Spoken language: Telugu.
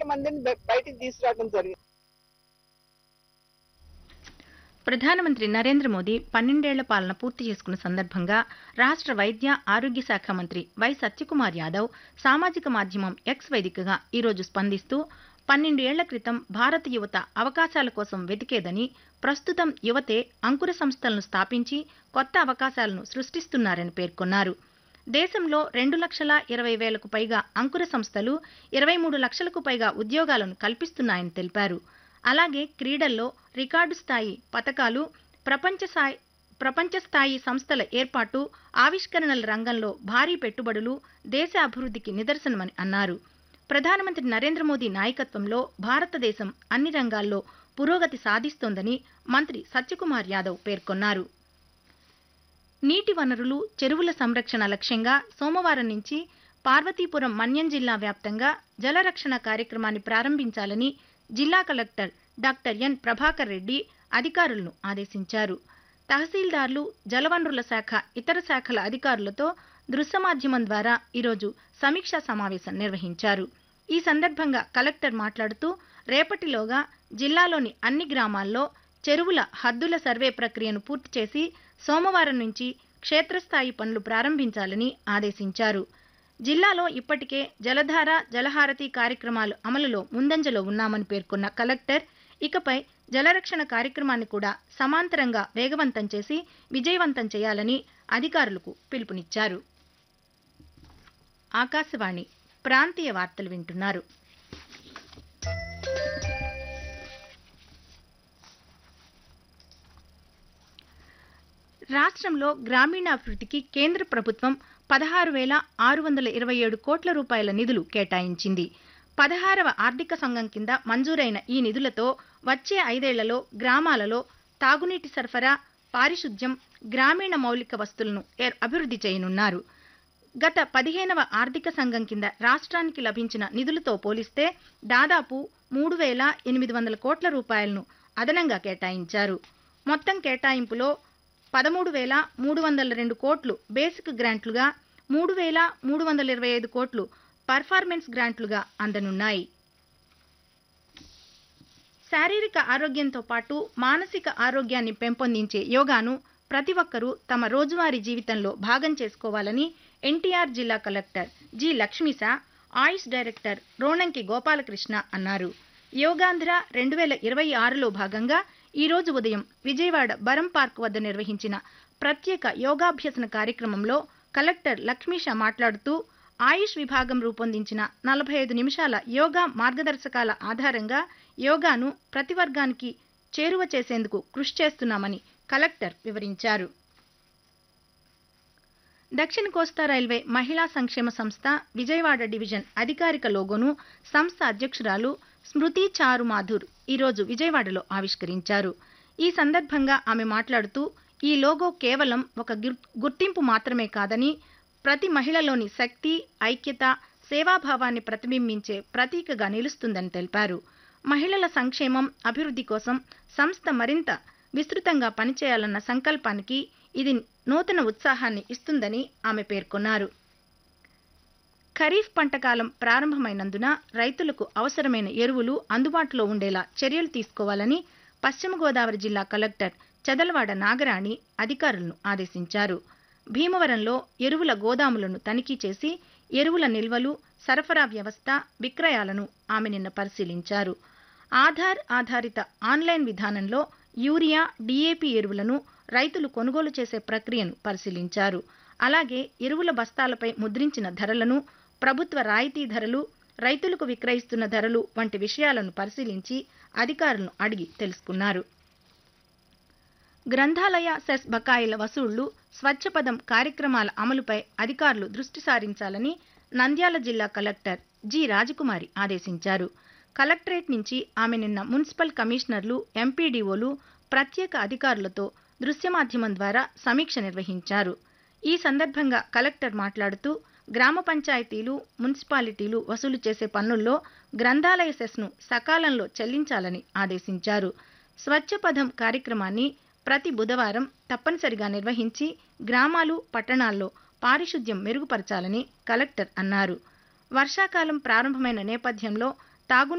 మందిని బయ- బయటికి తీసుకురావడం జరిగింది ప్రధానమంత్రి నరేంద్ర మోదీ పన్నెండేళ్ల పాలన పూర్తి చేసుకున్న సందర్భంగా రాష్ట్ర వైద్య ఆరోగ్య శాఖ మంత్రి వై సత్యకుమార్ యాదవ్ సామాజిక మాధ్యమం ఎక్స్ వేదికగా ఈరోజు స్పందిస్తూ పన్నెండు ఏళ్ల క్రితం భారత యువత అవకాశాల కోసం వెతికేదని ప్రస్తుతం యువతే అంకుర సంస్థలను స్థాపించి కొత్త అవకాశాలను సృష్టిస్తున్నారని పేర్కొన్నారు దేశంలో రెండు లక్షల ఇరవై వేలకు పైగా అంకుర సంస్థలు ఇరవై మూడు లక్షలకు పైగా ఉద్యోగాలను కల్పిస్తున్నాయని తెలిపారు అలాగే క్రీడల్లో రికార్డు స్థాయి పథకాలు ప్రపంచ స్థాయి ప్రపంచ స్థాయి సంస్థల ఏర్పాటు ఆవిష్కరణల రంగంలో భారీ పెట్టుబడులు దేశ అభివృద్ధికి నిదర్శనమని అన్నారు ప్రధానమంత్రి నరేంద్ర మోదీ నాయకత్వంలో భారతదేశం అన్ని రంగాల్లో పురోగతి సాధిస్తోందని మంత్రి సత్యకుమార్ యాదవ్ పేర్కొన్నారు నీటి వనరులు చెరువుల సంరక్షణ లక్ష్యంగా సోమవారం నుంచి పార్వతీపురం మన్యం జిల్లా వ్యాప్తంగా జలరక్షణ కార్యక్రమాన్ని ప్రారంభించాలని జిల్లా collector doctor N Prabhakar Reddy అధికారులను ఆదేశించారు తహసీల్దార్లు జలవనరుల శాఖ ఇతర శాఖల అధికారులతో దృశ్య మాధ్యమం ద్వారా ఈరోజు సమీక్షా సమావేశం నిర్వహించారు ఈ సందర్భంగా కలెక్టర్ మాట్లాడుతూ రేపటిలోగా జిల్లాలోని అన్ని గ్రామాల్లో చెరువుల హద్దుల సర్వే ప్రక్రియను పూర్తి చేసి సోమవారం నుంచి క్షేత్రస్థాయి పనులు ప్రారంభించాలని ఆదేశించారు జిల్లాలో ఇప్పటికే జలధార జలహారతి కార్యక్రమాలు అమలులో ముందంజలో ఉన్నామని పేర్కొన్న కలెక్టర్ ఇకపై జలరక్షణ కార్యక్రమాన్ని కూడా సమాంతరంగా వేగవంతం చేసి విజయవంతం చేయాలని అధికారులకు పిలుపునిచ్చారు ఆకాశవాణి ప్రాంతీయ వార్తలు వింటున్నారు రాష్ట్రంలో గ్రామీణాభివృద్ధికి కేంద్ర ప్రభుత్వం పదహారు వేల ఆరు వందల ఇరవై ఏడు కోట్ల రూపాయల నిధులు కేటాయించింది పదహారవ ఆర్థిక సంఘం కింద మంజూరైన ఈ నిధులతో వచ్చే ఐదేళ్లలో గ్రామాలలో తాగునీటి సరఫరా పారిశుద్ధ్యం గ్రామీణ మౌలిక వస్తువులను ఏర్- అభివృద్ధి చేయనున్నారు గత పదిహేనవ ఆర్థిక సంఘం కింద రాష్ట్రానికి లభించిన నిధులతో పోలిస్తే దాదాపు మూడు వేల ఎనిమిది వందల కోట్ల రూపాయలను అదనంగా కేటాయించారు మొత్తం కేటాయింపులో పదమూడు వేల మూడు వందల రెండు కోట్లు బేసిక్ గ్రాంట్లుగా మూడు వేల మూడు వందల ఇరవై ఐదు కోట్లు పర్ఫార్మెన్స్ గ్రాంట్లుగా అందనున్నాయి శారీరక ఆరోగ్యంతో పాటు మానసిక ఆరోగ్యాన్ని పెంపొందించే యోగాను ప్రతి ఒక్కరూ తమ రోజువారీ జీవితంలో భాగం చేసుకోవాలని ఎన్టీఆర్ జిల్లా collector G Lakshmisha Ayush director Ronanki Gopalakrishna అన్నారు యోగాంధ్ర రెండు వేల ఇరవై ఆరులో భాగంగా ఈ రోజు ఉదయం విజయవాడ బరం పార్క్ వద్ద నిర్వహించిన ప్రత్యేక యోగాభ్యసన కార్యక్రమంలో కలెక్టర్ లక్ష్మీష మాట్లాడుతూ ఆయుష్ విభాగం రూపొందించిన నలభై ఐదు నిమిషాల యోగా మార్గదర్శకాల ఆధారంగా యోగాను ప్రతి వర్గానికి చేరువ చేసేందుకు కృషి చేస్తున్నామని కలెక్టర్ వివరించారు దక్షిణ కోస్తా రైల్వే మహిళా సంక్షేమ సంస్థ విజయవాడ డివిజన్ అధికారిక లోగోను సంస్థ అధ్యక్షురాలు స్మృతి చారు మాధుర్ ఈరోజు విజయవాడలో ఆవిష్కరించారు ఈ సందర్భంగా ఆమె మాట్లాడుతూ ఈ లోగో కేవలం ఒక గుర్- గుర్తింపు మాత్రమే కాదని ప్రతి మహిళలోని శక్తి ఐక్యత సేవాభావాన్ని ప్రతిబింబించే ప్రతీకగా నిలుస్తుందని తెలిపారు మహిళల సంక్షేమం అభివృద్ధి కోసం సంస్థ మరింత విస్తృతంగా పనిచేయాలన్న సంకల్పానికి ఇది నూతన ఉత్సాహాన్ని ఇస్తుందని ఆమె పేర్కొన్నారు ఖరీఫ్ పంట కాలం ప్రారంభమైనందున రైతులకు అవసరమైన ఎరువులు అందుబాటులో ఉండేలా చర్యలు తీసుకోవాలని పశ్చిమ గోదావరి జిల్లా కలెక్టర్ చదలవాడ నాగరాణి అధికారులను ఆదేశించారు భీమవరంలో ఎరువుల గోదాములను తనిఖీ చేసి ఎరువుల నిల్వలు సరఫరా వ్యవస్థ విక్రయాలను ఆమె నిన్న పరిశీలించారు ఆధార్ ఆధారిత ఆన్లైన్ విధానంలో యూరియా డీఏపీ ఎరువులను రైతులు కొనుగోలు చేసే ప్రక్రియను పరిశీలించారు అలాగే ఎరువుల బస్తాలపై ముద్రించిన ధరలను ప్రభుత్వ రాయితీ ధరలు రైతులకు విక్రయిస్తున్న ధరలు వంటి విషయాలను పరిశీలించి అధికారులను అడిగి తెలుసుకున్నారు గ్రంథాలయ సెస్ బకాయిల వసూళ్లు స్వచ్ఛపదం కార్యక్రమాల అమలుపై అధికారులు దృష్టి సారించాలని నంద్యాల జిల్లా కలెక్టర్ జి రాజకుమారి ఆదేశించారు కలెక్టరేట్ నుంచి ఆమె నిన్న మున్సిపల్ కమిషనర్లు ఎంపీడీఓలు ప్రత్యేక అధికారులతో దృశ్య మాధ్యమం ద్వారా సమీక్ష నిర్వహించారు ఈ సందర్భంగా కలెక్టర్ మాట్లాడుతూ గ్రామ పంచాయతీలు మున్సిపాలిటీలు వసూలు చేసే పన్నుల్లో గ్రంథాలయ సెస్ను సకాలంలో చెల్లించాలని ఆదేశించారు స్వచ్ఛపథం కార్యక్రమాన్ని ప్రతి బుధవారం తప్పనిసరిగా నిర్వహించి గ్రామాలు పట్టణాల్లో పారిశుద్ధ్యం మెరుగుపరచాలని కలెక్టర్ అన్నారు వర్షాకాలం ప్రారంభమైన నేపథ్యంలో తాగు